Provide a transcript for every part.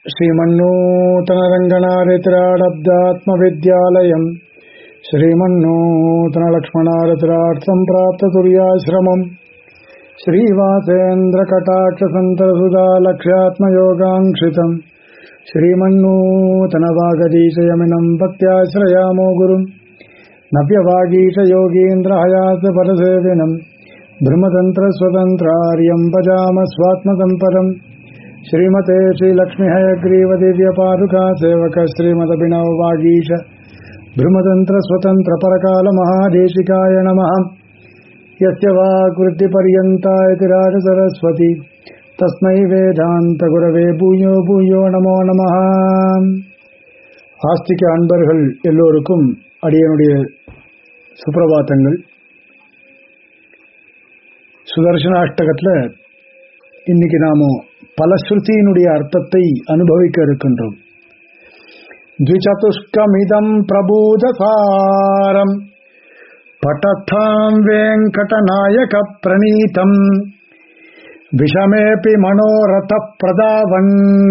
श्रीमन्नूतनरङ्गनारित्राडब्दात्मविद्यालयम् श्रीमन्नूतनलक्ष्मणारित्राट् सम्प्राप्ततुर्याश्रमम् श्रीवासेन्द्रकटाक्षसन्तरसुधा लक्ष्यात्मयोगाङ्क्षितम् श्रीमन्नूतनवागदीशयमिनम् भक्त्याश्रयामो गुरुम् नव्यवागीशयोगीन्द्रहयातपरसेविनम् ब्रह्मतन्त्रस्वतन्त्रार्यम् भजाम स्वात्मसम्पदम् श्रीमते श्रीलक्ष्मीहयग्रीवदिव्यपादुका सेवक श्रीमदभिनव वागीश ब्रह्मतन्त्रस्वतन्त्रपरकालमहादेशिकाय नमः यस्य वाकृतिपर्यन्ता इति राजसरस्वती तस्मै வேதாந்தகுரவே பூயோ பூயோ நமோ நமः ஆஸ்திக அன்பர்கள் எல்லோருக்கும் அடியனுடைய சுப்பிரபாத்தங்கள் சுதர்சனாஷ்டகத்தில் இன்னைக்கு நாம பலஸ்ருதியினுடைய அர்த்தத்தை அனுபவிக்க இருக்கின்றோம் द्विचतुष्कमिदम् प्रबूधसारम् पठथाम् वेङ्कटनायकप्रणीतम् विषमेऽपि मनोरथः प्रदावन्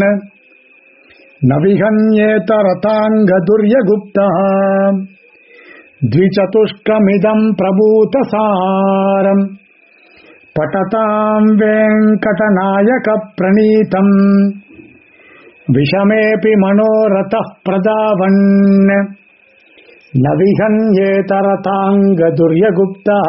न विहन्येत रथाङ्गदुर्यगुप्तः द्विचतुष्कमिदम् प्रभूतसारम् पठताम् वेङ्कटनायकप्रणीतम् विषमेऽपि मनोरथः प्रदावन् न விஹன்யேதரதாங்கதுர்யகுப்தா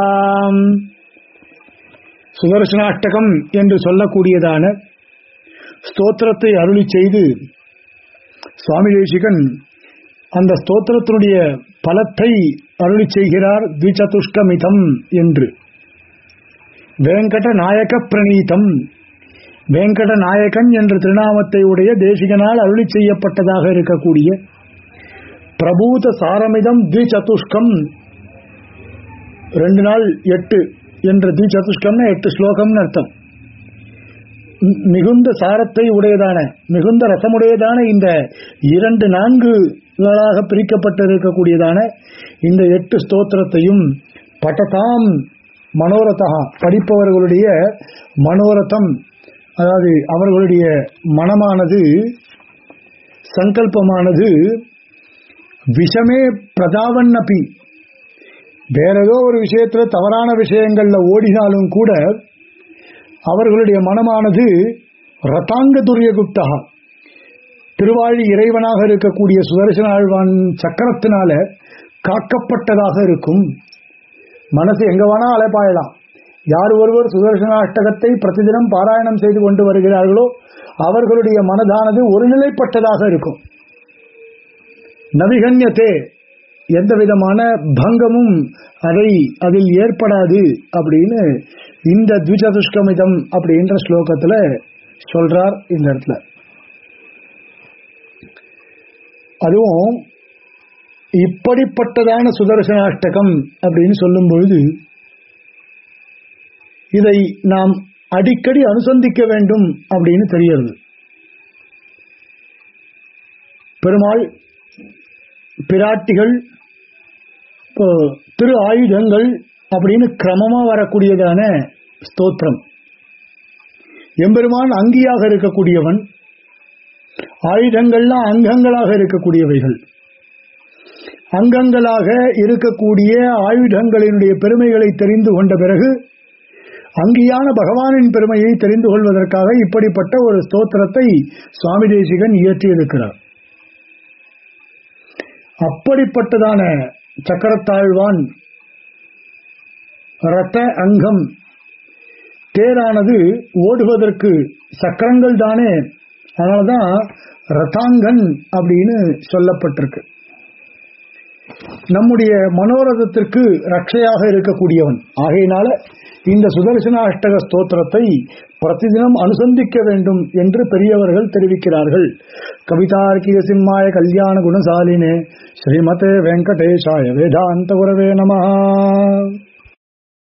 சுதர்சனாஷ்டகம் என்று சொல்லக்கூடியதான ஸ்தோத்திரத்தை அருளி செய்து சுவாமி தேசிகன் அந்த ஸ்தோத்திரத்தினுடைய பலத்தை அருளி செய்கிறார் திச்சதுஷ்கமிதம் என்று வேங்கட நாயக பிரணீதம் வேங்கட நாயகன் என்ற திருநாமத்தை உடைய தேசிகனால் அருளி செய்யப்பட்டதாக இருக்கக்கூடிய பிரபூத சாரமிதம் திச்சதுஷ்கம் ரெண்டு நாள் எட்டு என்ற திச்சதுஷ்கம்னா எட்டு ஸ்லோகம்னு அர்த்தம் மிகுந்த சாரத்தை உடையதான மிகுந்த ரசமுடையதான இந்த இரண்டு நான்குகளாக பிரிக்கப்பட்டிருக்கக்கூடியதான இந்த எட்டு ஸ்தோத்திரத்தையும் பட்டதாம் மனோரதா படிப்பவர்களுடைய மனோரதம் அதாவது அவர்களுடைய மனமானது சங்கல்பமானது விஷமே பிரதாவன்னபி வேற ஏதோ ஒரு விஷயத்துல தவறான விஷயங்கள்ல ஓடினாலும் கூட அவர்களுடைய மனமானது ரதாங்க துரியகுப்தா திருவாழி இறைவனாக இருக்கக்கூடிய சுதர்சன ஆழ்வான் சக்கரத்தினால காக்கப்பட்டதாக இருக்கும் மனசு எங்க வேணா அலைப்பாயலாம் யார் ஒருவர் சுதர்சனாஷ்டகத்தை பிரதிதினம் பாராயணம் செய்து கொண்டு வருகிறார்களோ அவர்களுடைய மனதானது ஒருநிலைப்பட்டதாக இருக்கும் நவிகன்யத்தே எந்த விதமான பங்கமும் அதை அதில் ஏற்படாது அப்படின்னு இந்த த்விசதுஷ்கமிதம் அப்படின்ற ஸ்லோகத்துல சொல்றார் இந்த இடத்துல அதுவும் இப்படிப்பட்டதான சுதர்சனாஷ்டகம் அப்படின்னு சொல்லும் பொழுது இதை நாம் அடிக்கடி அனுசந்திக்க வேண்டும் அப்படின்னு தெரிகிறது பெருமாள் பிராட்டிகள் திரு ஆயுதங்கள் அப்படின்னு கிரமமா வரக்கூடியதான ஸ்தோத்திரம் எம்பெருமான் அங்கியாக இருக்கக்கூடியவன் ஆயுதங்கள்லாம் அங்கங்களாக இருக்கக்கூடியவைகள் அங்கங்களாக இருக்கக்கூடிய ஆயுதங்களினுடைய பெருமைகளை தெரிந்து கொண்ட பிறகு அங்கியான பகவானின் பெருமையை தெரிந்து கொள்வதற்காக இப்படிப்பட்ட ஒரு ஸ்தோத்திரத்தை சுவாமி தேசிகன் இயற்றியிருக்கிறார் அப்படிப்பட்டதான சக்கரத்தாழ்வான் ரத்த அங்கம் தேரானது ஓடுவதற்கு சக்கரங்கள் தானே அதனாலதான் ரதாங்கன் அப்படின்னு சொல்லப்பட்டிருக்கு நம்முடைய மனோரதத்திற்கு ரட்சையாக இருக்கக்கூடியவன் ஆகையினால இந்த சுதர்சன அஷ்டக ஸ்தோத்திரத்தை பிரதிதினம் அனுசந்திக்க வேண்டும் என்று பெரியவர்கள் தெரிவிக்கிறார்கள் கவிதார்க்கிக சிம்மாய கல்யாண குணசாலினே ஸ்ரீமதே வெங்கடேஷாய வேதாந்த குரவே நம